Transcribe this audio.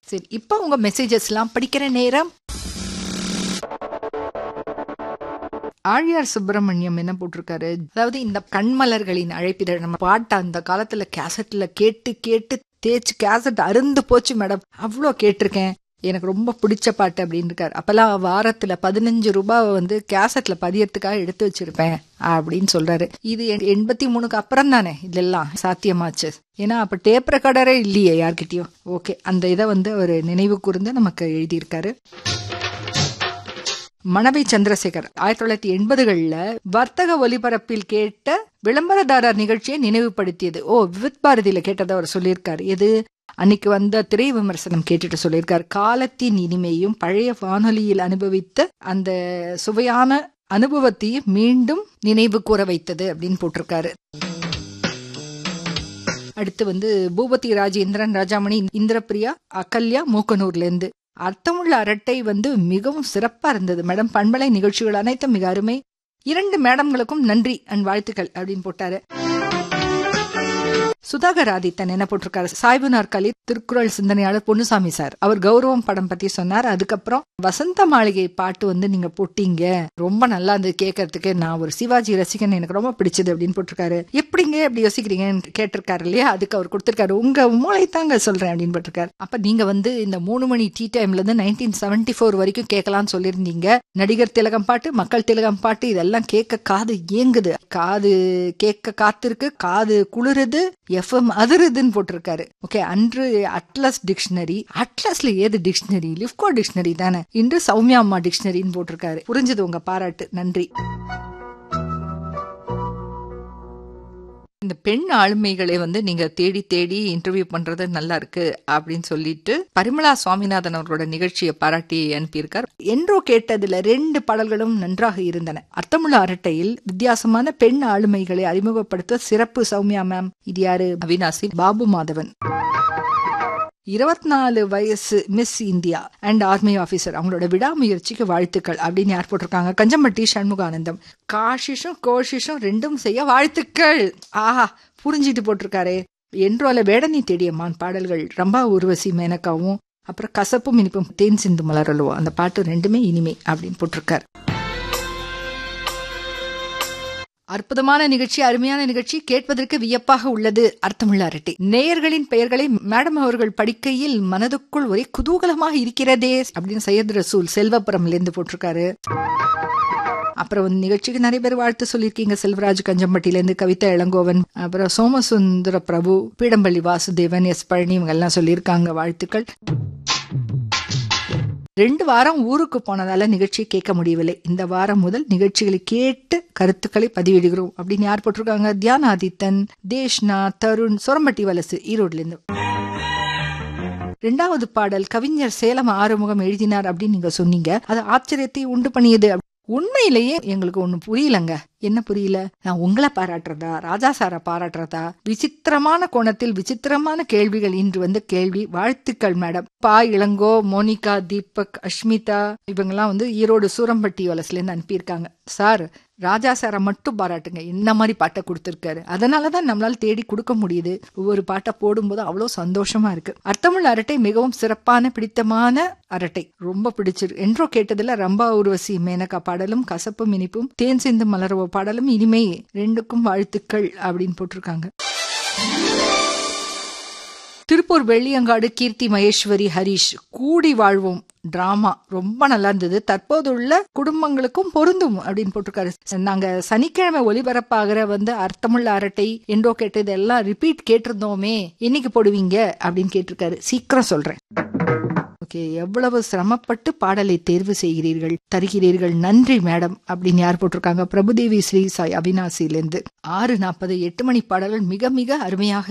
சரி இப்போ உங்க மெசேஜஸ்லாம் படிக்கிற நேரம் ஆழியார் சுப்பிரமணியம் என்ன போட்டிருக்காரு அதாவது இந்த கண்மலர்களின் அழைப்பிதழ் நம்ம பாட்டை அந்த காலத்துல கேசட்ல கேட்டு கேட்டு தேய்ச்சி கேசட் அருந்து போச்சு மேடம் அவ்வளோ கேட்டிருக்கேன் எனக்கு ரொம்ப பிடிச்ச பாட்டு அப்படின்னு இருக்காரு அப்பெல்லாம் வாரத்துல பதினஞ்சு ரூபாய் வந்து கேசட்ல பதியறதுக்காக எடுத்து வச்சிருப்பேன் அப்படின்னு சொல்றாரு இது எண்பத்தி மூணுக்கு அப்புறம் தானே இதெல்லாம் சாத்தியமாச்சு ஏன்னா அப்ப டேப் ரெக்கார்டரே இல்லையே யார்கிட்டயும் ஓகே அந்த இதை வந்து அவர் நினைவு கூர்ந்து நமக்கு எழுதியிருக்காரு மணவை சந்திரசேகர் ஆயிரத்தி தொள்ளாயிரத்தி எண்பதுகள்ல வர்த்தக ஒலிபரப்பில் கேட்ட விளம்பரதாரர் நிகழ்ச்சியை நினைவுபடுத்தியது ஓ விவித் பாரதியில கேட்டதை அவர் சொல்லியிருக்காரு எது அன்னைக்கு வந்த திரை விமர்சனம் கேட்டுட்டு சொல்லியிருக்காரு காலத்தின் இனிமையும் பழைய வானொலியில் அனுபவித்த அந்த சுவையான அனுபவத்தையும் மீண்டும் நினைவு கூற வைத்தது அப்படின்னு போட்டிருக்காரு அடுத்து வந்து பூபதி ராஜேந்திரன் ராஜாமணி இந்திரபிரியா அகல்யா மூக்கனூர்ல இருந்து அர்த்தமுள்ள அரட்டை வந்து மிகவும் சிறப்பா இருந்தது மேடம் பண்பலை நிகழ்ச்சிகள் அனைத்தும் மிக அருமை இரண்டு மேடம்களுக்கும் நன்றி அண்ட் வாழ்த்துக்கள் அப்படின்னு போட்டாரு சுதாகர் ஆதித்தன் என்ன போட்டிருக்காரு சாய்பு நாற்காலி திருக்குறள் சிந்தனையாளர் பொன்னுசாமி சார் அவர் கௌரவம் படம் பத்தி சொன்னார் அதுக்கப்புறம் வசந்த மாளிகை பாட்டு வந்து நீங்க போட்டீங்க ரொம்ப நல்லா இருந்தது கேட்கறதுக்கு நான் ஒரு சிவாஜி ரசிகன் எனக்கு ரொம்ப பிடிச்சது அப்படின்னு போட்டிருக்காரு எப்படிங்க எப்படி யோசிக்கிறீங்கன்னு கேட்டிருக்காரு இல்லையா அதுக்கு அவர் கொடுத்திருக்காரு உங்க மூளை தாங்க சொல்றேன் அப்படின்னு போட்டிருக்காரு அப்ப நீங்க வந்து இந்த மூணு மணி டீ டைம்ல இருந்து நைன்டீன் செவன்டி ஃபோர் வரைக்கும் கேட்கலாம்னு சொல்லியிருந்தீங்க நடிகர் திலகம் பாட்டு மக்கள் திலகம் பாட்டு இதெல்லாம் கேட்க காது ஏங்குது காது கேட்க காத்திருக்கு காது குளிருது எஃப்எம் அதிருதுன்னு போட்டிருக்காரு ஓகே அன்று அட்லஸ் டிக்ஷனரி அட்லஸ்ல ஏது டிக்ஷனரி லிப்கோ டிக்ஷனரி தானே இன்று சௌமியா அம்மா டிக்ஷனரின்னு போட்டிருக்காரு புரிஞ்சது உங்க பாராட்டு நன்றி இந்த பெண் ஆளுமைகளை வந்து நீங்க தேடி தேடி இன்டர்வியூ பண்றது நல்லா இருக்கு அப்படின்னு சொல்லிட்டு பரிமளா சுவாமிநாதன் அவர்களோட நிகழ்ச்சியை பாராட்டி அனுப்பியிருக்கார் என்றோ கேட்டதுல ரெண்டு பாடல்களும் நன்றாக இருந்தன அர்த்தமுள்ள அரட்டையில் வித்தியாசமான பெண் ஆளுமைகளை அறிமுகப்படுத்த சிறப்பு சௌமியா மேம் இது யாரு அவினாசி பாபு மாதவன் இருபத்தி நாலு வயசு Miss India and army officer அவங்களோட விடாமுயற்சிக்கு வாழ்த்துக்கள் அப்படின்னு யார் போட்டிருக்காங்க கஞ்சம்பட்டி சண்முகானந்தம் காஷிஷும் கோஷிஷும் ரெண்டும் செய்ய வாழ்த்துக்கள் ஆஹா புரிஞ்சிட்டு போட்டிருக்காரே என்றோல வேடனி தேடியம்மான் பாடல்கள் ரம்பா உருவசி மேனக்காவும் அப்புறம் கசப்பும் இனிப்பும் தேன் சிந்து மலரலுவோ அந்த பாட்டு ரெண்டுமே இனிமை அப்படின்னு போட்டிருக்காரு அற்புதமான நிகழ்ச்சி அருமையான நிகழ்ச்சி கேட்பதற்கு வியப்பாக உள்ளது அர்த்தமுள்ள அரட்டை நேயர்களின் பெயர்களை மேடம் அவர்கள் படிக்கையில் மனதுக்குள் ஒரே குதூகலமாக இருக்கிறதே அப்படின்னு சையத் ரசூல் செல்வபுரம்ல இருந்து போட்டிருக்காரு அப்புறம் வந்து நிகழ்ச்சிக்கு நிறைய பேர் வாழ்த்து சொல்லியிருக்கீங்க செல்வராஜ் கஞ்சம்பட்டில இருந்து கவிதா இளங்கோவன் அப்புறம் சோமசுந்தர பிரபு பீடம்பள்ளி வாசுதேவன் எஸ் பழனி இவங்க எல்லாம் சொல்லியிருக்காங்க வாழ்த்துக்கள் ரெண்டு வாரம் ஊருக்கு போனதால நிகழ்ச்சியை கேட்க முடியவில்லை இந்த வாரம் முதல் நிகழ்ச்சிகளை கேட்டு கருத்துக்களை பதிவிடுகிறோம் அப்படின்னு யார் போட்டிருக்காங்க தியான ஆதித்தன் தேஷ்னா தருண் சொரம்பட்டி வலசு ஈரோட்ல இருந்து ரெண்டாவது பாடல் கவிஞர் சேலம் ஆறுமுகம் எழுதினார் அப்படின்னு நீங்க சொன்னீங்க அது ஆச்சரியத்தை உண்டு பண்ணியது உண்மையிலேயே எங்களுக்கு ஒண்ணு புரியலங்க என்ன புரியல நான் உங்களை பாராட்டுறதா ராஜா சாரை பாராட்டுறதா விசித்திரமான கோணத்தில் விசித்திரமான கேள்விகள் இன்று வந்து கேள்வி வாழ்த்துக்கள் மேடம் பா இளங்கோ மோனிகா தீபக் அஷ்மிதா இவங்கெல்லாம் வந்து ஈரோடு சூரம்பட்டி வலசுல இருந்து அனுப்பியிருக்காங்க சார் ராஜா சாரை மட்டும் பாராட்டுங்க என்ன மாதிரி பாட்டை கொடுத்துருக்காரு அதனாலதான் நம்மளால தேடி கொடுக்க முடியுது ஒவ்வொரு பாட்டை போடும்போது அவ்வளோ சந்தோஷமா இருக்கு அர்த்தமுள்ள அரட்டை மிகவும் சிறப்பான பிடித்தமான அரட்டை ரொம்ப பிடிச்சிருக்கு என்றோ கேட்டதுல ரம்பா உருவசி மேனகா பாடலும் கசப்பும் இனிப்பும் தேன் சிந்து மலர்வ பாடலும் இனிமை ரெண்டுக்கும் வாழ்த்துக்கள் அப்படின்னு போட்டிருக்காங்க திருப்பூர் வெள்ளியங்காடு கீர்த்தி மகேஸ்வரி ஹரிஷ் கூடி வாழ்வோம் டிராமா ரொம்ப நல்லா இருந்தது தற்போதுள்ள குடும்பங்களுக்கும் பொருந்தும் அப்படின்னு போட்டிருக்காரு நாங்க சனிக்கிழமை ஒளிபரப்பாகிற வந்து அர்த்தமுள்ள அரட்டை என்றோ கேட்டது எல்லாம் ரிப்பீட் கேட்டிருந்தோமே என்னைக்கு போடுவீங்க அப்படின்னு கேட்டிருக்காரு சீக்கிரம் சொல்றேன் ஓகே எவ்வளவு சிரமப்பட்டு பாடலை தேர்வு செய்கிறீர்கள் தருகிறீர்கள் நன்றி மேடம் அப்படின்னு யார் போட்டிருக்காங்க பிரபுதேவி ஸ்ரீ சாய் அவினாசியிலிருந்து ஆறு நாற்பது எட்டு மணி பாடல்கள் மிக மிக அருமையாக